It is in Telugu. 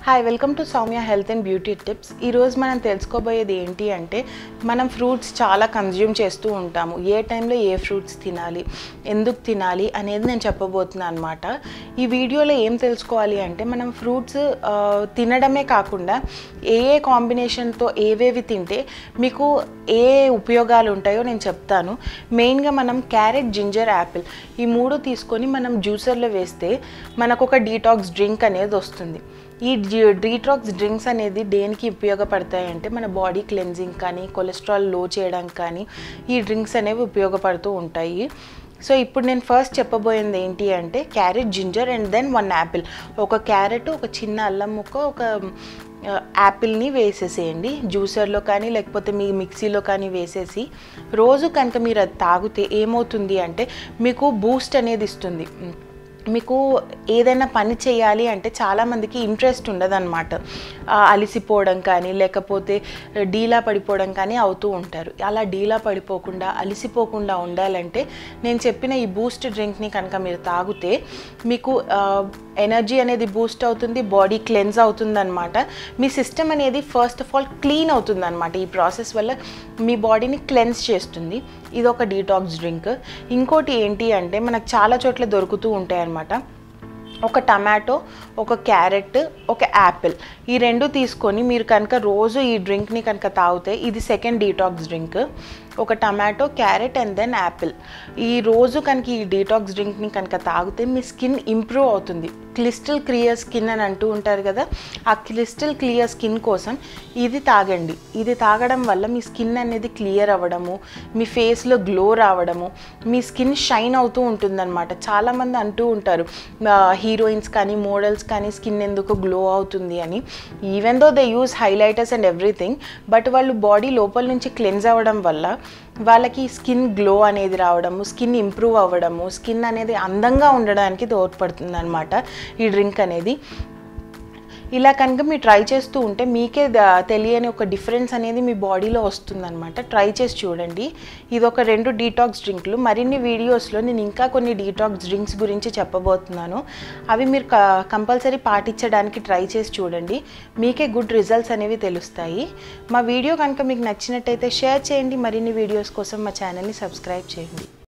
hi welcome to Soumya health and beauty tips ఈరోజు మనం తెలుసుకోబోయేది ఏంటి అంటే మనం ఫ్రూట్స్ చాలా కన్జ్యూమ్ చేస్తూ ఉంటాము ఏ టైంలో ఏ ఫ్రూట్స్ తినాలి ఎందుకు తినాలి అనేది నేను చెప్పబోతున్నాను అనమాట ఈ వీడియోలో ఏం తెలుసుకోవాలి అంటే మనం ఫ్రూట్స్ తినడమే కాకుండా ఏ ఏ కాంబినేషన్తో ఏవేవి తింటే మీకు ఏ ఉపయోగాలు ఉంటాయో నేను చెప్తాను మెయిన్గా మనం క్యారెట్ జింజర్ యాపిల్ ఈ మూడు తీసుకొని మనం జ్యూసర్లో వేస్తే మనకు ఒక డీటాక్స్ డ్రింక్ అనేది వస్తుంది ఈ డీటాక్స్ డ్రింక్స్ అనేది దేనికి ఉపయోగపడతాయి అంటే మన బాడీ క్లెన్జింగ్ కానీ కొలెస్ట్రాల్ లో చేయడానికి కానీ ఈ డ్రింక్స్ అనేవి ఉపయోగపడుతూ ఉంటాయి సో ఇప్పుడు నేను ఫస్ట్ చెప్పబోయేది ఏంటి అంటే carrot ginger and then one apple ఒక క్యారెట్ ఒక చిన్న అల్లం ముక్క ఒక యాపిల్ని వేసేసేయండి జ్యూసర్లో కానీ లేకపోతే మీ మిక్సీలో కానీ వేసేసి రోజు కనుక మీరు అది తాగితే ఏమవుతుంది అంటే మీకు బూస్ట్ అనేది ఇస్తుంది మీకు ఏదైనా పని చేయాలి అంటే చాలామందికి ఇంట్రెస్ట్ ఉండదన్నమాట అలిసిపోవడం కానీ లేకపోతే డీలా పడిపోవడం కానీ అవుతూ ఉంటారు అలా డీలా పడిపోకుండా అలిసిపోకుండా ఉండాలంటే నేను చెప్పిన ఈ బూస్ట్ డ్రింక్ని కనుక మీరు తాగితే మీకు ఎనర్జీ అనేది బూస్ట్ అవుతుంది బాడీ క్లెన్స్ అవుతుంది అనమాట మీ సిస్టమ్ అనేది ఫస్ట్ ఆఫ్ ఆల్ క్లీన్ అవుతుంది అనమాట ఈ ప్రాసెస్ వల్ల మీ బాడీని క్లెన్స్ చేస్తుంది ఇది ఒక డీటాక్స్ డ్రింక్ ఇంకోటి ఏంటి అంటే మనకు చాలా చోట్ల దొరుకుతూ ఉంటాయి అన్నమాట ఒక టమాటో ఒక క్యారెట్ ఒక యాపిల్ ఈ రెండు తీసుకొని మీరు కనుక రోజు ఈ డ్రింక్ని కనుక తాగితే ఇది సెకండ్ డీటాక్స్ డ్రింక్ ఒక tomato carrot and then apple ఈ రోజు కనుక ఈ డీటాక్స్ డ్రింక్ని కనుక తాగితే మీ స్కిన్ ఇంప్రూవ్ అవుతుంది క్లిస్టల్ క్లియర్ స్కిన్ అని అంటూ ఉంటారు కదా ఆ క్లిస్టల్ క్లియర్ స్కిన్ కోసం ఇది తాగండి ఇది తాగడం వల్ల మీ స్కిన్ అనేది క్లియర్ అవ్వడము మీ ఫేస్లో గ్లో రావడము మీ స్కిన్ షైన్ అవుతూ ఉంటుందన్నమాట చాలామంది అంటూ ఉంటారు హీరోయిన్స్ కానీ మోడల్స్ కానీ స్కిన్ ఎందుకు గ్లో అవుతుంది అని even though they use highlighters and everything but వాళ్ళు బాడీ లోపల నుంచి క్లెన్స్ అవ్వడం వల్ల వాళ్ళకి స్కిన్ గ్లో అనేది రావడము స్కిన్ ఇంప్రూవ్ అవ్వడము స్కిన్ అనేది అందంగా ఉండడానికి తోడ్పడుతుంది అనమాట ఈ డ్రింక్ అనేది ఇలా కనుక మీరు ట్రై చేస్తూ ఉంటే మీకే తెలియని ఒక డిఫరెన్స్ అనేది మీ బాడీలో వస్తుందన్నమాట ట్రై చేసి చూడండి ఇది ఒక రెండు డీటాక్స్ డ్రింక్లు మరిన్ని వీడియోస్లో నేను ఇంకా కొన్ని డీటాక్స్ డ్రింక్స్ గురించి చెప్పబోతున్నాను అవి మీరు కంపల్సరీ పాటించడానికి ట్రై చేసి చూడండి మీకే గుడ్ రిజల్ట్స్ అనేవి తెలుస్తాయి మా వీడియో కనుక మీకు నచ్చినట్టయితే షేర్ చేయండి మరిన్ని వీడియోస్ కోసం మా ఛానల్ని సబ్స్క్రైబ్ చేయండి